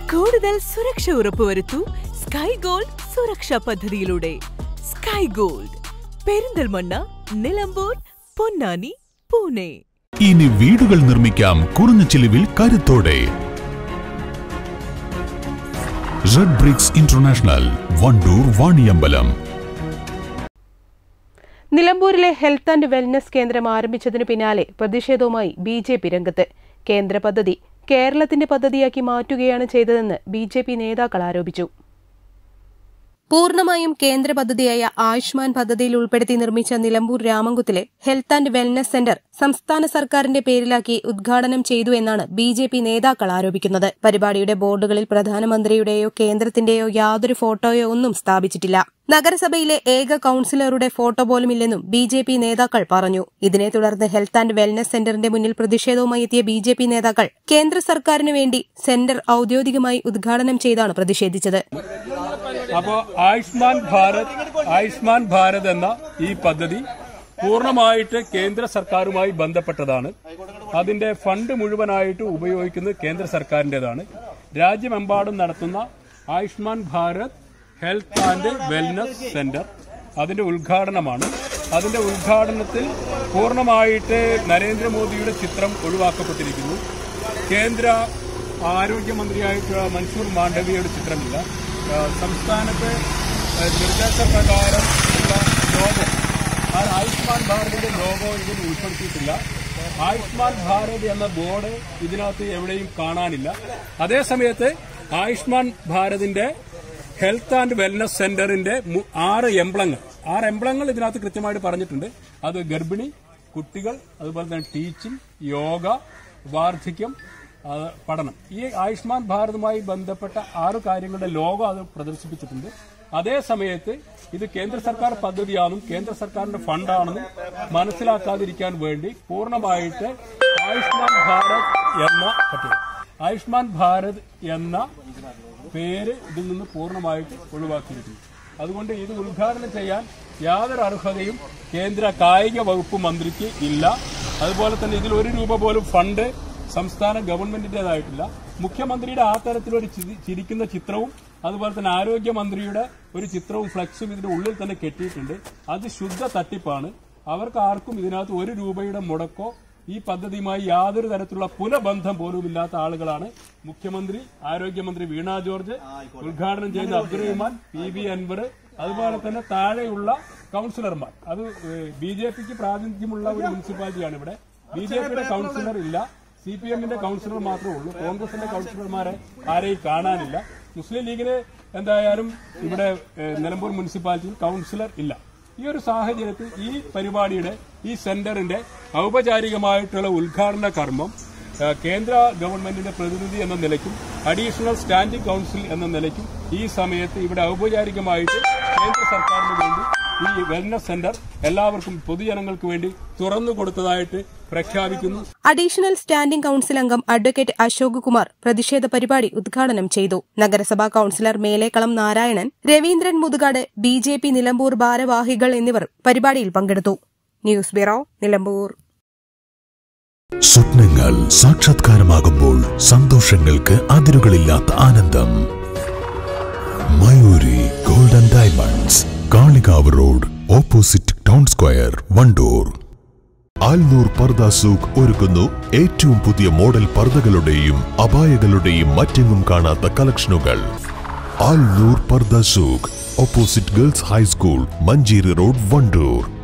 കൂടുതൽ സുരക്ഷ ഉറപ്പുവരുത്തൂ sky gold സുരക്ഷാ പദ്ധതിയിലൂടെ സ്കൈ ഗോൾഡ് പെരിന്തൽമണ്ണ നിലമ്പൂർ പൊന്നാനി പൂനെ ഇനി വീടുകൾ നിർമ്മിക്കാം കുറഞ്ഞ ചിലവിൽ കരുത്തോടെ red bricks international Wandoor Vaniyambalam നിലമ്പൂരിലെ ഹെൽത്ത് ആൻഡ് വെൽനസ് കേന്ദ്രം ആരംഭിച്ചതിനു പിന്നാലെ പ്രതിഷേധവുമായി ബി ജെ പി രംഗത്ത് കേന്ദ്ര പദ്ധതി കേരളത്തിന്റെ പദ്ധതിയാക്കി മാറ്റുകയാണ് ചെയ്തതെന്ന് ബി ജെ പി നേതാക്കൾ ആരോപിച്ചു പൂർണ്ണമായും കേന്ദ്ര പദ്ധതിയായ ആയുഷ്മാൻ പദ്ധതിയിൽ ഉൾപ്പെടുത്തി നിർമ്മിച്ച നിലമ്പൂർ രാമംകുത്തിലെ ഹെൽത്ത് ആൻഡ് വെൽനസ് സെന്റർ സംസ്ഥാന സർക്കാരിന്റെ പേരിലാക്കി ഉദ്ഘാടനം ചെയ്തു എന്നാണ് ബി ജെ പി നേതാക്കൾ ആരോപിക്കുന്നത് പരിപാടിയുടെ ബോർഡുകളിൽ പ്രധാനമന്ത്രിയുടെയോ കേന്ദ്രത്തിന്റെയോ യാതൊരു ഫോട്ടോയോ ഒന്നും സ്ഥാപിച്ചിട്ടില്ല നഗരസഭയിലെ ഏക കൌൺസിലറുടെ ഫോട്ടോ പോലുമില്ലെന്നും ബി ജെ പി നേതാക്കൾ പറഞ്ഞു ഇതിനെ തുടർന്ന് ഹെൽത്ത് ആൻഡ് വെൽനസ് സെന്ററിന്റെ മുന്നിൽ പ്രതിഷേധവുമായി എത്തിയ ബി ജെ പി നേതാക്കൾ കേന്ദ്ര സർക്കാരിനു വേണ്ടി സെന്റർ ഔദ്യോഗികമായി ഉദ്ഘാടനം ചെയ്താണ് പ്രതിഷേധിച്ചത് അപ്പോൾ ആയുഷ്മാൻ ഭാരത് ആയുഷ്മാൻ ഭാരത് എന്ന ഈ പദ്ധതി പൂർണ്ണമായിട്ട് കേന്ദ്ര സർക്കാരുമായി ബന്ധപ്പെട്ടതാണ് അതിന്റെ ഫണ്ട് മുഴുവനായിട്ട് ഉപയോഗിക്കുന്നത് കേന്ദ്ര സർക്കാരിൻ്റെതാണ് രാജ്യമെമ്പാടും നടത്തുന്ന Ayushman Bharat health and wellness centre അതിന്റെ ഉദ്ഘാടനമാണ് അതിന്റെ ഉദ്ഘാടനത്തിൽ പൂർണ്ണമായിട്ട് നരേന്ദ്രമോദിയുടെ ചിത്രം ഒഴിവാക്കപ്പെട്ടിരിക്കുന്നു കേന്ദ്ര ആരോഗ്യമന്ത്രിയായിട്ടുള്ള മൻസൂർ മാണ്ഡവിയുടെ ചിത്രമില്ല ആ, സംസ്ഥാനത്ത് ആ, നിർദ്ദേശപ്രകാരം ഉള്ള ലോഗോ ആ ആയുഷ്മാൻ ഭാരതിന്റെ ലോഗോ ഇതിൽ ഉൾപ്പെടുത്തിയിട്ടില്ല ആയുഷ്മാൻ ഭാരത് എന്ന ബോർഡ് ഇതിനകത്ത് എവിടെയും കാണാനില്ല അതേസമയത്ത് ആയുഷ്മാൻ ഭാരതിന്റെ ഹെൽത്ത് ആൻഡ് വെൽനസ് സെന്ററിന്റെ മു- ആറ് എംബ്ലങ്ങൾ ആറ് എംബ്ലങ്ങൾ ഇതിനകത്ത് കൃത്യമായിട്ട് പറഞ്ഞിട്ടുണ്ട് അത് ഗർഭിണി കുട്ടികൾ അതുപോലെ തന്നെ ടീച്ചിങ് യോഗ വാർദ്ധക്യം ആ, പഠനം ഈ ആയുഷ്മാൻ ഭാരതുമായി ബന്ധപ്പെട്ട ആറ് കാര്യങ്ങളുടെ ലോഗോ അത് പ്രദർശിപ്പിച്ചിട്ടുണ്ട് അതേ സമയത്ത് ഇത് കേന്ദ്ര സർക്കാർ പദ്ധതിയാണെന്നും കേന്ദ്ര സർക്കാരിന്റെ ഫണ്ടാണെന്നും മനസ്സിലാക്കാതിരിക്കാൻ വേണ്ടി പൂർണ്ണമായിട്ട് ആയുഷ്മാൻ ഭാരത് എന്ന പട്ടിക ആയുഷ്മാൻ ഭാരത് എന്ന പേര് ഇതിൽ നിന്ന് പൂർണ്ണമായിട്ട് ഒഴിവാക്കിയിരിക്കുന്നു അതുകൊണ്ട് ഇത് ഉദ്ഘാടനം ചെയ്യാൻ യാതൊരു അർഹതയും കേന്ദ്ര കായിക വകുപ്പ് മന്ത്രിക്ക് ഇല്ല അതുപോലെ തന്നെ ഇതിൽ ഒരു രൂപ പോലും ഫണ്ട് സംസ്ഥാന ഗവൺമെന്റിന്റേതായിട്ടില്ല മുഖ്യമന്ത്രിയുടെ ആ തരത്തിലൊരു ചിരി- ചിരിക്കുന്ന ചിത്രവും അതുപോലെ തന്നെ ആരോഗ്യമന്ത്രിയുടെ ഒരു ചിത്രവും ഫ്ലക്സും ഇതിന്റെ ഉള്ളിൽ തന്നെ കെട്ടിയിട്ടുണ്ട് അത് ശുദ്ധ തട്ടിപ്പാണ് അവർക്ക് ആർക്കും ഇതിനകത്ത് ഒരു രൂപയുടെ മുടക്കോ ഈ പദ്ധതിയുമായി യാതൊരു തരത്തിലുള്ള പുനബന്ധം പോലുമില്ലാത്ത ആളുകളാണ് മുഖ്യമന്ത്രി ആരോഗ്യമന്ത്രി വീണ ജോർജ് ഉദ്ഘാടനം ചെയ്യുന്ന അബ്ദുറഹ്മാൻ പി ബി അൻവർ അതുപോലെ തന്നെ താഴെയുള്ള കൌൺസിലർമാർ അത് ബി ജെ പിക്ക് പ്രാതിനിധ്യമുള്ള ഒരു മുനിസിപ്പാലിറ്റിയാണ് ഇവിടെ ബി ജെ പിയുടെ കൌൺസിലർ ഇല്ല സി പി എമ്മിന്റെ കൌൺസിലർ മാത്രമേ ഉള്ളൂ കോൺഗ്രസിന്റെ കൌൺസിലർമാരെ ആരെയും കാണാനില്ല മുസ്ലിം ലീഗിന് എന്തായാലും ഇവിടെ ഏഹ്, നിലമ്പൂർ മുനിസിപ്പാലിറ്റിയിൽ കൌൺസിലർ ഇല്ല ഈ ഒരു സാഹചര്യത്തിൽ ഈ പരിപാടിയുടെ ഈ സെന്ററിന്റെ ഔപചാരികമായിട്ടുള്ള ഉദ്ഘാടന കർമ്മം ആ, കേന്ദ്ര ഗവൺമെന്റിന്റെ പ്രതിനിധി എന്ന നിലയ്ക്കും അഡീഷണൽ സ്റ്റാൻഡിംഗ് കൌൺസിൽ എന്ന നിലയ്ക്കും ഈ സമയത്ത് ഇവിടെ ഔപചാരികമായിട്ട് കേന്ദ്ര സർക്കാരിന് വേണ്ടി ഈ വെൽനസ് സെന്റർ എല്ലാവർക്കും പൊതുജനങ്ങൾക്ക് വേണ്ടി തുറന്നു കൊടുത്തതായിട്ട് പ്രഖ്യാപിക്കുന്നു അഡീഷണൽ സ്റ്റാൻഡിംഗ് കൌൺസിൽ അംഗം അഡ്വക്കേറ്റ് അശോക് കുമാർ പ്രതിഷേധ പരിപാടി ഉദ്ഘാടനം ചെയ്തു നഗരസഭാ councillor Melekkalam Narayanan Raveendran Muthukad B J P Nilambur ഭാരവാഹികൾ എന്നിവർ പരിപാടിയിൽ പങ്കെടുത്തു ന്യൂസ് ബ്യൂറോ നിലമ്പൂർ സ്വപ്നങ്ങൾ സാക്ഷാത്കാരമാകുമ്പോൾ സന്തോഷങ്ങൾക്ക് അതിരുകളില്ലാത്ത ആനന്ദം Mayuri golden diamonds Kalikavu road opposite town square Wandoor Alnoor Pardha Souq ഒരുക്കുന്നു ഏറ്റവും പുതിയ മോഡൽ പർദകളുടെയും അപായകളുടെയും മറ്റെങ്ങും കാണാത്ത കളക്ഷനുകൾ Alnoor Pardha Souq opposite girls high school Manjeri road Wandoor